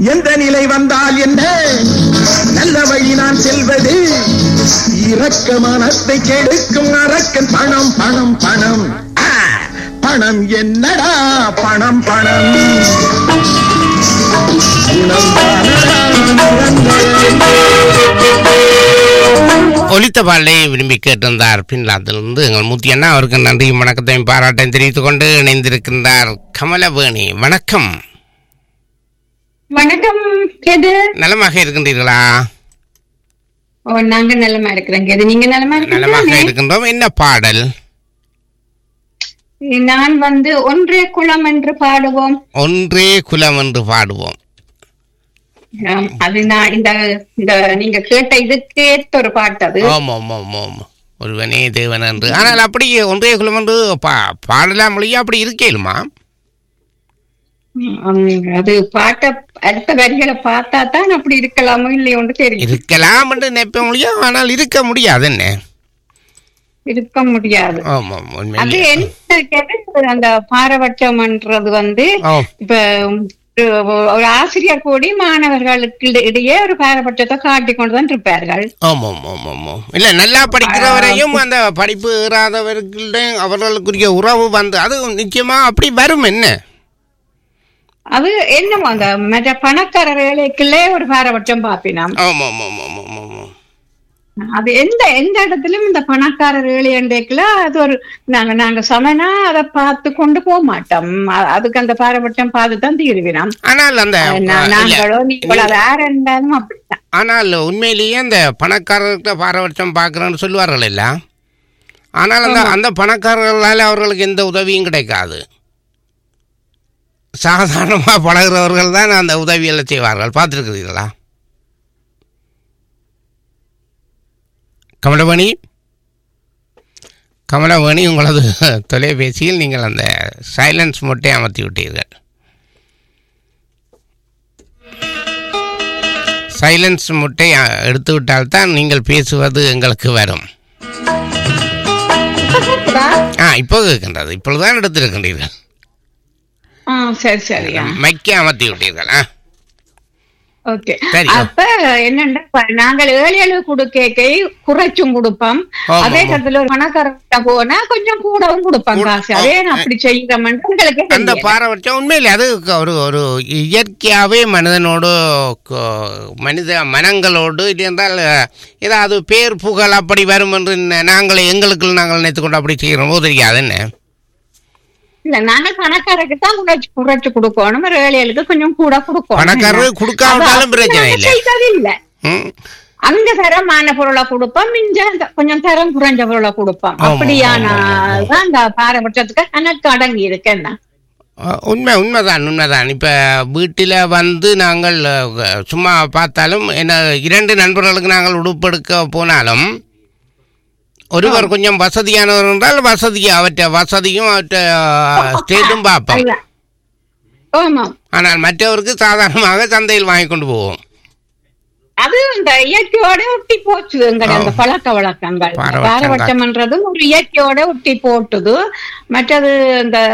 எந்த நிலை வந்தால் என்ன நல்ல வழி நான் செல்வது இரக்க மனத்தை கெடுக்கும் அரக்கன் பணம் பணம் பணம் ஆ, பணம் என்னடா பணம் பணம் குணம் தானடா குணங்கள். ஒலித்த பாடலை விரும்பி கேட்டிருந்தார் பின்லாந்திலிருந்து எங்கள் மூத்தி அண்ணா அவருக்கு நன்றி வணக்கத்தையும் பாராட்டையும் தெரிவித்துக் கொண்டு இணைந்திருக்கின்றார் கமலவேணி வணக்கம் வணக்கம் கேது நலமாக இருக்கின்றீர்களா ஓ நாங்க நலமா இருக்கிறோம் கேது நீங்க நலமா நலமாக இருக்கீங்களா இருக்கின்றோம் என்ன பாடல் நான் வந்து ஒன்றே குளம் என்று பாடுவோம் ஒன்றே குலம் என்று பாடுவோம் ஆம், அது நான் இந்த இந்த நீங்க கேட்ட இதுக்கு ஏத்த ஒரு பாட்டு அது ஓம் ஓம் ஓம் ஓம் ஒருவனே தேவன் என்று ஆனால் அப்படி ஒன்றே குலம் என்று பா பாடலாம் மொழியா அப்படி இருக்கேலுமா உம், அது பாட்ட அடுத்த வரிகளை பார்த்தா தான் அப்படி இருக்கலாமோ இல்லையோன்னு தெரியும் இருக்கலாம் என்று நினைப்ப முடியும் ஆனால் இருக்க முடியாது என்ன இருக்க முடியாது ஆமாம் அது உண்மையிலே என்ன கேட்டா அந்த பாரபட்சம்ன்றது வந்து ஓ இப்ப ஒரு ஒரு ஆசிரியர் கூடி மாணவர்களுக்கு இடையே ஒரு பாரபட்சத்தை காட்டிக் கொண்டுதான் இருப்பார்கள் ஆமாம் ஆமாம் ஆமாம் இல்லை நல்லா படிக்கிறவரையும் அந்த படிப்பு ஏறாதவர்களிடம் அவர்களுக்குரிய உறவு வந்து அது நிச்சயமா அப்படி வரும் என்ன அது என்னமோ அந்த மற்ற பணக்கார வேலைக்குள்ளே ஒரு பாரபட்சம் பாப்பினாம் ஆமாம் ஆமாம் ஆமாம் ஆமாம் அது எந்த எந்த இடத்துலயும் இந்த பணக்கார வேலையண்டைக்குள்ள அது ஒரு நாங்க நாங்க சமனா அதை பார்த்து கொண்டு போக மாட்டோம் அ- அதுக்கு அந்த பாரபட்சம் பார்த்து தான் தீருவினோம் ஆனால் அந்த நா- இல்ல, நாங்களோ நீங்களோ வேற இருந்தாலும் அப்படித்தான் ஆனால் உண்மையிலேயே அந்த பணக்காரர்கிட்ட பாரபட்சம் பார்க்குறேன்னு சொல்லுவார்கள் இல்ல ஆனால் அந்த அந்த பணக்காரர்களால் அவர்களுக்கு எந்த உதவியும் கிடைக்காது சாதாரணமாக பழகுறவர்கள் தான் அந்த உதவியெல்லாம் செய்வார்கள் பார்த்துருக்கிறீர்களா கமலமணி கமலமணி உங்களது தொலைபேசியில் நீங்கள் அந்த சைலன்ஸ் மொட்டை அமர்த்தி விட்டீர்கள் சைலன்ஸ் முட்டை அ, எடுத்து விட்டால்தான் நீங்கள் பேசுவது எங்களுக்கு வரும் ஆ இப்போ இருக்கின்றது இப்பொழுதுதான் எடுத்திருக்கின்றீர்கள் ஆ சரி சரியா மைக்கை அமர்த்தி விட்டீர்கள் ஆ ஓகே சரி. அப்ப என்னன்னா இப்ப நாங்கள் ஏழு ஏழு கொடுக்கை குறைச்சும் கொடுப்போம் ஆமா, அதே ஆமா. இடத்துல ஒரு பணக்காரர்கிட்ட போனா கொஞ்சம் கூடவும் கொடுப்போம் கூட- காசு அதே நான் அப்படி செய்கிறோம்னு உங்களுக்கு அந்த தெரியல. பாரபட்சம் உண்மையிலே அது க- ஒரு ஒரு இயற்கையாகவே மனிதனோடு க- மனித மனங்களோடு இது என்றால் ஏதாவது பேர் புகழ் அப்படி வரும் என்று ந- நாங்கள் எங்களுக்குள் நாங்கள் நினைத்துக் கொண்டு அப்படி செய்கிறோமோ தெரியாது என்ன இல்ல நாங்க பணக்காரருக்கு தான் குறைச்சு குறைச்சு கொடுக்கணும் ஒரு ஏழைகளுக்கு கொஞ்சம் கூட கொடுக்கணும் பணக்காரர் கொடுக்காவிட்டாலும் அது பிரச்சனை நாங்க இல்லை. செய்வது இல்ல ம் அங்க தரமான பொருளை கொடுப்போம் மிஞ்ச அந்த கொஞ்சம் தரம் குறைஞ்ச பொருளை கொடுப்போம் ஆமா, அப்படியான ஆமா, ஆமா. தான் அந்த பாரபட்சத்துக்கு கணக்கு அடங்கி இருக்கேன் அஹ் உண்மை உண்மைதான் உண்மைதான் இப்போ வீட்டில் வந்து நாங்கள் அஹ், சும்மா பார்த்தாலும் என்ன இரண்டு நண்பர்களுக்கு நாங்கள் உடுப்பெடுக்க போனாலும் ஒருவர் கொஞ்சம் வசதியானவர் என்றால் வசதி அவற்றை வசதியும் அவற்றை ஸ்டேட்டும் பார்ப்போம் ஆமா ஆனால் மற்றவருக்கு சாதாரணமாக சந்தையில் வாங்கி கொண்டு போவோம் அது இந்த இயற்கையோட ஒட்டி போச்சு எங்கட அந்த பழக்க வழக்கங்கள் பாரபட்சங்கள். பாரபட்சம்ன்றதும் ஒரு இயற்கையோட ஒட்டி போட்டுது மற்றது இந்த